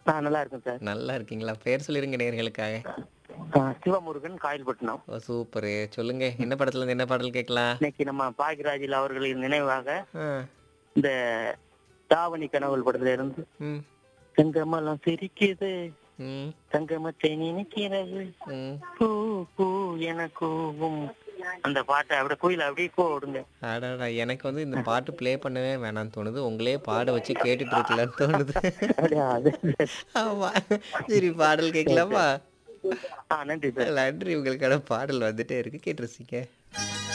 நான் நல்லா இருக்கேன் சார் நல்லா இருக்கீங்களா பேர் சொல்லிருங்க நேர்களுக்காக ஆ, சிவமுருகன் காயல்பட்டினம் ஓ சூப்பரு சொல்லுங்க என்ன படத்துல இருந்து என்ன பாடல் கேட்கலாம் இன்னைக்கு நம்ம பாக்யராஜில் அவர்களின் நினைவாக ஆ, இந்த தாவணி கனவுகள் படத்துல இருந்து ம், தங்கமெல்லாம் சிரிக்குது ம், தங்கமத்தை நினைக்கிறது ம். பூ பூ என கூவும் அந்த பாட்டை அப்படியே கோயில அப்படியே போடுங்க அடடா எனக்கு வந்து இந்த பாட்டு ப்ளே பண்ணவே வேணாம்னு தோணுது உங்களே பாட வச்சு கேட்டுட்டு இருக்கலாம்னு தோணுது அப்படியா அது ஆமா சரி பாடல் கேட்கலாமா ஆ நன்றி சார் நன்றி உங்களுக்கான பாடல் வந்துட்டே இருக்கு கேட்டு ரசிக்க